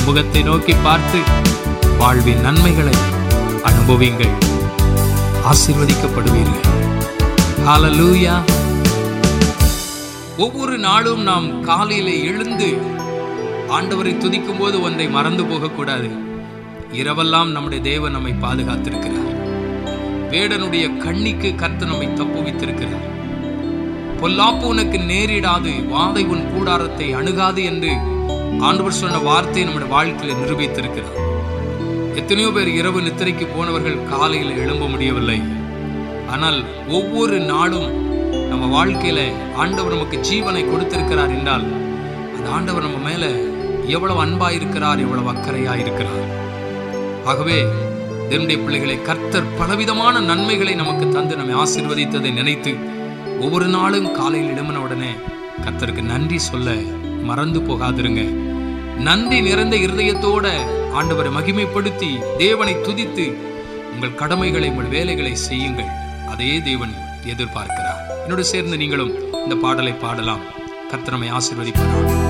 முகத்தை நோக்கி பார்த்து வாழ்வின் நன்மைகளை அனுபவிங்கள் ஆசீர்வதிக்கப்படுவீர்கள் ஹalleluya ஒவ்வொரு நாளும் நாம் காலையிலே எழுந்து ஆண்டவரை துதிக்கும் போது ஒன்றை மறந்து போகக்கூடாது இரவெல்லாம் நம்முடைய தேவன் நம்மை பாதுகாத்திருக்கிறார் வேடனுடைய கண்ணிக்கு கர்த்தர் நம்மை தப்புவித்திருக்கிறார் பொல்லாப்பு உனக்கு நேரிடாது வாதை உன் கூடாரத்தை அணுகாது என்று ஆண்டவர் சொன்ன வார்த்தையை நம்முடைய வாழ்க்கையில நிரூபித்திருக்கிறார் எத்தனையோ பேர் இரவு நித்திரைக்கு போனவர்கள் காலையில் எழும்ப முடியவில்லை ஆனால் ஒவ்வொரு நாளும் நம்ம வாழ்க்கையில ஆண்டவர் நமக்கு ஜீவனை கொடுத்திருக்கிறார் என்றால் அந்த ஆண்டவர் நம்ம மேல எவ்வளவு அன்பா இருக்கிறார் எவ்வளவு அக்கறையா இருக்கிறார் ஆகவே தேவனுடைய பிள்ளைகளை கர்த்தர் பலவிதமான நன்மைகளை நமக்கு தந்து நம்மை ஆசீர்வதித்ததை நினைத்து ஒவ்வொரு நாளும் காலையில் எழும்பின உடனே கர்த்தருக்கு நன்றி சொல்ல மறந்து போகாதிருங்க நன்றி நிறைந்த இருதயத்தோட ஆண்டவரை மகிமைப்படுத்தி தேவனை துதித்து உங்கள் கடமைகளை உங்கள் வேலைகளை செய்யுங்கள் அதே தேவன் எதிர்பார்க்கிறார் என்னோடு சேர்ந்து நீங்களும் இந்த பாடலை பாடலாம் கர்த்தர் நம்மை ஆசீர்வதிப்பார்